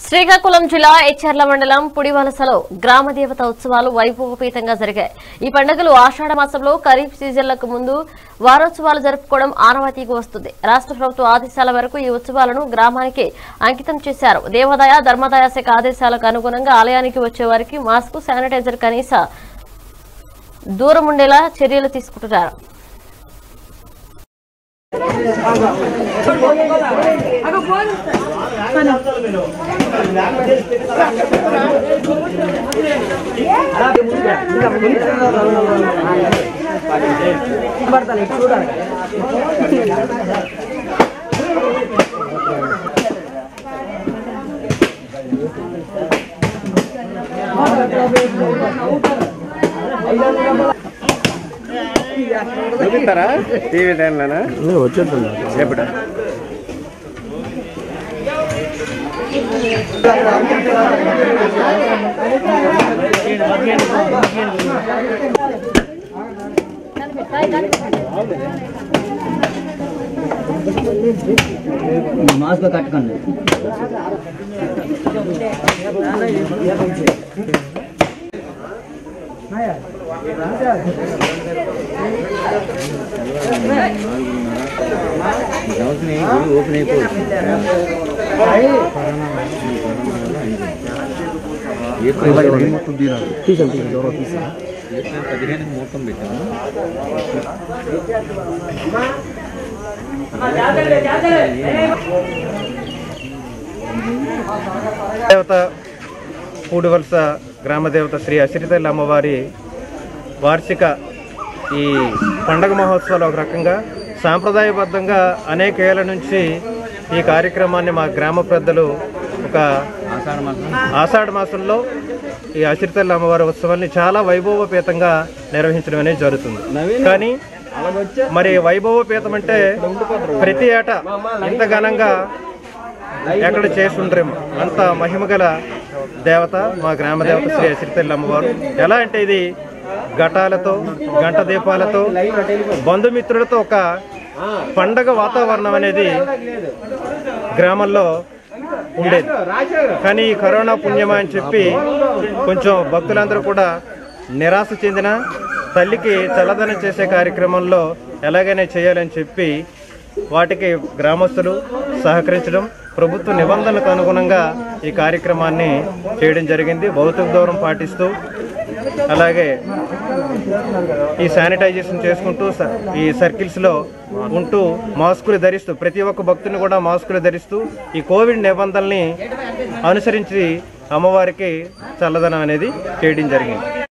శ్రీకాకుళం జిల్లా ఎచ్చర్ల మండలం పుడివలసలో గ్రామ దేవత ఉత్సవాలు వైభవపేతంగా జరిగాయి ఈ పండుగలు ఆషాఢ మాసంలో ఖరీఫ్ సీజన్లకు ముందు వారోత్సవాలు జరుపుకోవడం ఆనవాతీగా వస్తుంది రాష్ట్ర ప్రభుత్వ ఆదేశాల మేరకు ఈ ఉత్సవాలను గ్రామానికి అంకితం చేశారు దేవాదాయ ధర్మాదాయ శాఖ ఆదేశాలకు అనుగుణంగా ఆలయానికి వచ్చే వారికి మాస్క్ శానిటైజర్ కనీస దూరం ఉండేలా చర్యలు తీసుకుంటున్నారు చూపిస్తారా టీవీ టైంలోనా వచ్చేద్దాం ఎప్పుడు మాస్క్ కట్టుకోండి ఓపెన్ అయిపోయింది తీసాం తీసాం ఎవరో తీసాం పదిహేను ముహూర్తం పెట్టాము దేవత పూడివలస గ్రామ దేవత శ్రీ అసిరితల్లి అమ్మవారి వార్షిక ఈ పండగ మహోత్సవాలు ఒక రకంగా సాంప్రదాయబద్ధంగా అనేక ఏళ్ల నుంచి ఈ కార్యక్రమాన్ని మా గ్రామ పెద్దలు ఒక ఆషాఢ మాసం ఆషాఢ మాసంలో ఈ అసిరితల్లి అమ్మవారి ఉత్సవాన్ని చాలా వైభవపేతంగా నిర్వహించడం అనేది జరుగుతుంది కానీ మరి వైభవపేతం అంటే ప్రతి ఏటా ఇంత ఘనంగా ఎక్కడ చేసి ఉండరేమో అంత మహిమగల దేవత మా గ్రామ దేవత శ్రీ అసిరితల్లి అమ్మవారు ఎలా అంటే ఇది ఘటాలతో గంట దీపాలతో బంధుమిత్రులతో ఒక పండగ వాతావరణం అనేది గ్రామంలో ఉండేది కానీ ఈ కరోనా పుణ్యమా అని చెప్పి కొంచెం భక్తులందరూ కూడా నిరాశ చెందిన తల్లికి చల్లదనం చేసే కార్యక్రమంలో ఎలాగైనా చేయాలని చెప్పి వాటికి గ్రామస్తులు సహకరించడం ప్రభుత్వ నిబంధనలకు అనుగుణంగా ఈ కార్యక్రమాన్ని చేయడం జరిగింది భౌతిక దూరం పాటిస్తూ అలాగే ఈ శానిటైజేషన్ చేసుకుంటూ స- ఈ సర్కిల్స్ లో ఉంటూ మాస్కులు ధరిస్తూ ప్రతి ఒక్క భక్తుని కూడా మాస్కులు ధరిస్తూ ఈ కోవిడ్ నిబంధనల్ని అనుసరించి అమ్మవారికి చల్లదనం అనేది చేయడం జరిగింది